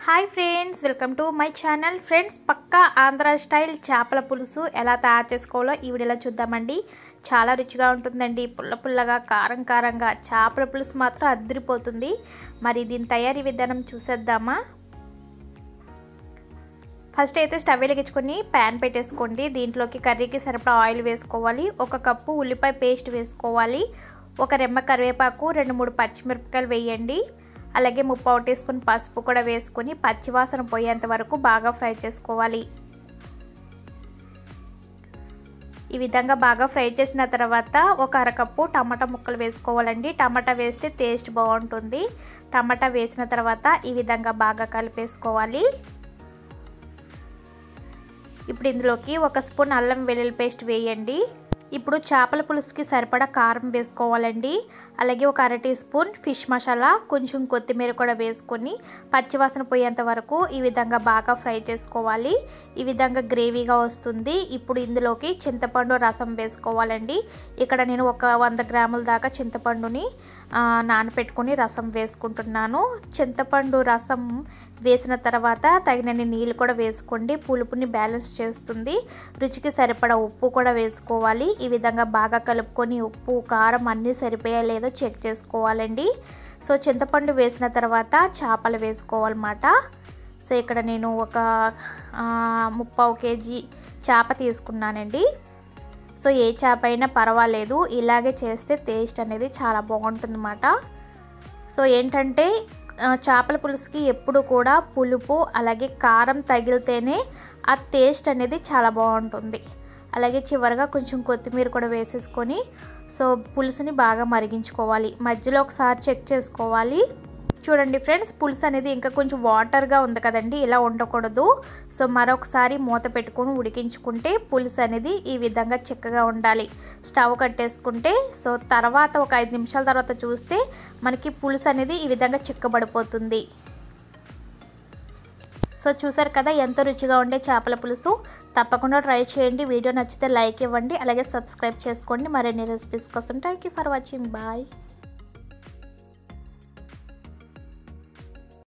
hi friends welcome to my channel friends పక్కా Andhra style చేపల పులుసు ఎలా తయారు చేసుకోవాలో ఈ వీడియోలో చూద్దామండి చాలా రుచిగా ఉంటుందండి పుల్ల పుల్లగా కారం కారంగా చేపల పులుసు మాత్రం అద్దరిపోతుంది మరి దీని తయారీ విధానం చూసేద్దామా ఫస్ట్ అయితే స్టవ్ వెలిగించుకొని ప్యాన్ పెట్టేసుకోండి దీంట్లోకి కర్రీకి సరిపడా ఆయిల్ వేసుకోవాలి ఒక కప్పు ఉల్లిపాయ పేస్ట్ వేసుకోవాలి ఒక రెమ్మ కరివేపాకు రెండు మూడు పచ్చిమిరపకాయలు వేయండి అలాగే ముప్పావు టీ స్పూన్ పసుపు కూడా వేసుకొని పచ్చివాసన పోయేంత వరకు బాగా ఫ్రై చేసుకోవాలి ఈ విధంగా బాగా ఫ్రై చేసిన తర్వాత ఒక అరకప్పు టమాటా ముక్కలు వేసుకోవాలండి టమాటా వేస్తే టేస్ట్ బాగుంటుంది టమాటా వేసిన తర్వాత ఈ విధంగా బాగా కలిపేసుకోవాలి ఇప్పుడు ఇందులోకి ఒక స్పూన్ అల్లం వెల్లుల్లి పేస్ట్ వేయండి ఇప్పుడు చేపల పులుసుకి సరిపడా కారం వేసుకోవాలండి అలాగే ఒక అర టీ స్పూన్ ఫిష్ మసాలా కొంచెం కొత్తిమీర కూడా వేసుకొని పచ్చివాసన పోయేంత వరకు ఈ విధంగా బాగా ఫ్రై చేసుకోవాలి ఈ విధంగా గ్రేవీగా వస్తుంది ఇప్పుడు ఇందులోకి చింతపండు రసం వేసుకోవాలండి ఇక్కడ నేను ఒక వంద గ్రాముల దాకా చింతపండుని నానపెట్టుకుని రసం వేసుకుంటున్నాను చింతపండు రసం వేసిన తర్వాత తగినన్ని నీళ్ళు కూడా వేసుకోండి పులుపుని బ్యాలెన్స్ చేస్తుంది రుచికి సరిపడా ఉప్పు కూడా వేసుకోవాలి ఈ విధంగా బాగా కలుపుకొని ఉప్పు కారం అన్నీ సరిపోయా లేదో చెక్ చేసుకోవాలండి సో చింతపండు వేసిన తర్వాత చేపలు వేసుకోవాలన్నమాట సో ఇక్కడ నేను ఒక ముప్పావు కేజీ చేప తీసుకున్నానండి సో ఏ చేప అయినా పర్వాలేదు ఇలాగే చేస్తే టేస్ట్ అనేది చాలా బాగుంటుందన్నమాట సో ఏంటంటే చేపల పులుసుకి ఎప్పుడు కూడా పులుపు అలాగే కారం తగిలితేనే ఆ టేస్ట్ అనేది చాలా బాగుంటుంది అలాగే చివరిగా కొంచెం కొత్తిమీర కూడా వేసేసుకొని సో పులుసుని బాగా మరిగించుకోవాలి మధ్యలో ఒకసారి చెక్ చేసుకోవాలి చూడండి ఫ్రెండ్స్ పులుసు అనేది ఇంకా కొంచెం వాటర్గా ఉంది కదండి ఇలా ఉండకూడదు సో మరొకసారి మూత పెట్టుకొని ఉడికించుకుంటే పులుసు అనేది ఈ విధంగా చిక్కగా ఉండాలి స్టవ్ కట్టేసుకుంటే సో తర్వాత ఒక ఐదు నిమిషాల తర్వాత చూస్తే మనకి పులుసు అనేది ఈ విధంగా చిక్కబడిపోతుంది సో చూసారు కదా ఎంతో రుచిగా ఉండే చేపల పులుసు తప్పకుండా ట్రై చేయండి వీడియో నచ్చితే లైక్ ఇవ్వండి అలాగే సబ్స్క్రైబ్ చేసుకోండి మరిన్ని రెసిపీస్ కోసం థ్యాంక్ ఫర్ వాచింగ్ బాయ్